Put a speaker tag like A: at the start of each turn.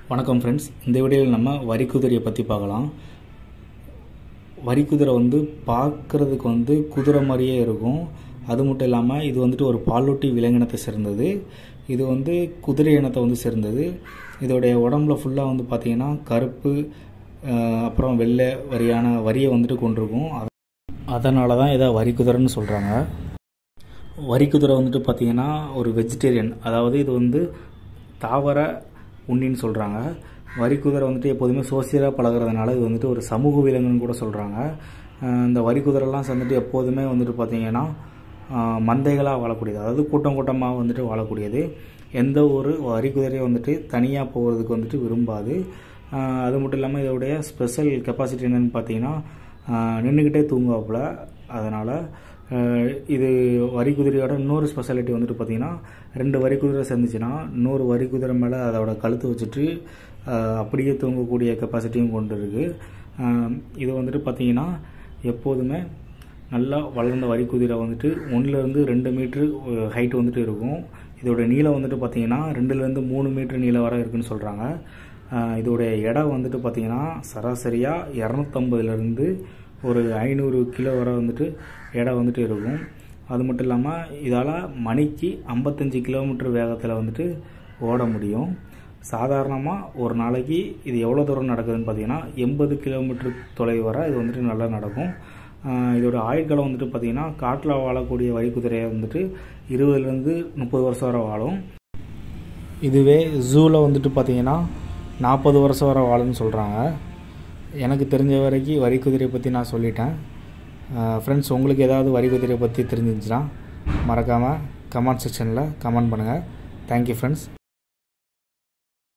A: வணக்கம் ஃப்ரெண்ட்ஸ் இந்த வீடியோவில் நம்ம வரிக்குதிரையை பற்றி பார்க்கலாம் வரிக்குதிரை வந்து பார்க்குறதுக்கு வந்து குதிரை மாதிரியே இருக்கும் அது மட்டும் இல்லாமல் இது வந்துட்டு ஒரு பாலூட்டி விலங்கினத்தை சேர்ந்தது இது வந்து குதிரை இனத்தை வந்து சேர்ந்தது இதோடைய உடம்புல ஃபுல்லாக வந்து பார்த்திங்கன்னா கருப்பு அஹ், அப்புறம் வெள்ளை வரியான வரியை வந்துட்டு கொண்டிருக்கும் அதனால தான் இதை வரிக்குதிரைன்னு சொல்கிறாங்க வரிக்குதிரை வந்துட்டு பார்த்திங்கன்னா ஒரு வெஜிடேரியன் அதாவது இது வந்து தாவர உண்ணின்னு சொல்கிறாங்க வரிக்குதிரை வந்துட்டு எப்போதுமே சோசியலாக பழகுறதுனால இது வந்துட்டு ஒரு சமூக விலங்குன்னு கூட சொல்கிறாங்க இந்த வரிக்குதிரைலாம் சேர்ந்துட்டு எப்போதுமே வந்துட்டு பார்த்திங்கன்னா மந்தைகளாக வாழக்கூடியது அதாவது கூட்டம் கூட்டமாக வந்துட்டு வாழக்கூடியது எந்த ஒரு வரிக்குதிரையும் வந்துட்டு தனியாக போகிறதுக்கு வந்துட்டு விரும்பாது ஆஹ் அது மட்டும் இல்லாமல் இதோடைய ஸ்பெஷல் கெப்பாசிட்டி என்னென்னு பார்த்தீங்கன்னா நின்றுக்கிட்டே தூங்குவாப்புல அதனால் இது வரி குதிரையோட இன்னொரு ஸ்பெஷாலிட்டி வந்துட்டு பார்த்தீங்கன்னா ரெண்டு வரி குதிரை சேர்ந்துச்சுன்னா இன்னொரு வரி குதிரை மேலே அதோட கழுத்து வச்சுட்டு ஆஹ் அப்படியே தூங்கக்கூடிய கெப்பாசிட்டியும் கொண்டு இருக்குது ஆஹ் இது வந்துட்டு பார்த்தீங்கன்னா எப்போதுமே நல்லா வளர்ந்த வரி குதிரை வந்துட்டு ஒன்றுலேருந்து ரெண்டு மீட்ரு ஹைட் வந்துட்டு இருக்கும் இதோட நீளம் வந்துட்டு பார்த்தீங்கன்னா ரெண்டுலேருந்து மூணு மீட்டர் நீளம் வரை இருக்குன்னு சொல்கிறாங்க இதோடைய எடை வந்துட்டு பார்த்தீங்கன்னா சராசரியாக இரநூத்தம்பதுலேருந்து ஒரு ஐநூறு கிலோ வரை வந்துட்டு எடை வந்துட்டு இருக்கும் அது மட்டும் இல்லாமல் இதால் மணிக்கு ஐம்பத்தஞ்சு கிலோமீட்டர் வேகத்தில் வந்துட்டு ஓட முடியும் சாதாரணமாக ஒரு நாளைக்கு இது எவ்வளோ தூரம் நடக்குதுன்னு பார்த்தீங்கன்னா எண்பது கிலோமீட்டர் தொலைவு வரை இது வந்துட்டு நல்லா நடக்கும் ஆஹ் இதோட ஆயுட்காலம் வந்துட்டு பார்த்தீங்கன்னா காட்டில் வாழக்கூடிய வரிக்குதிரையை வந்துட்டு இருபதுலேருந்து முப்பது வருஷம் வரை வாழும் இதுவே ஜூவில் வந்துட்டு பார்த்தீங்கன்னா நாற்பது வருஷம் வரை வாழும்னு சொல்கிறாங்க எனக்கு தெரிஞ்ச வரைக்கும் வரிக்குதிரையை பற்றி நான் சொல்லிட்டேன் ஃப்ரெண்ட்ஸ் உங்களுக்கு ஏதாவது வரிக்குதிரையை பற்றி தெரிஞ்சிருந்துச்சுன்னா மறக்காமல் கமெண்ட் செக்ஷனில் கமெண்ட் பண்ணுங்கள் தேங்க்யூ ஃப்ரெண்ட்ஸ்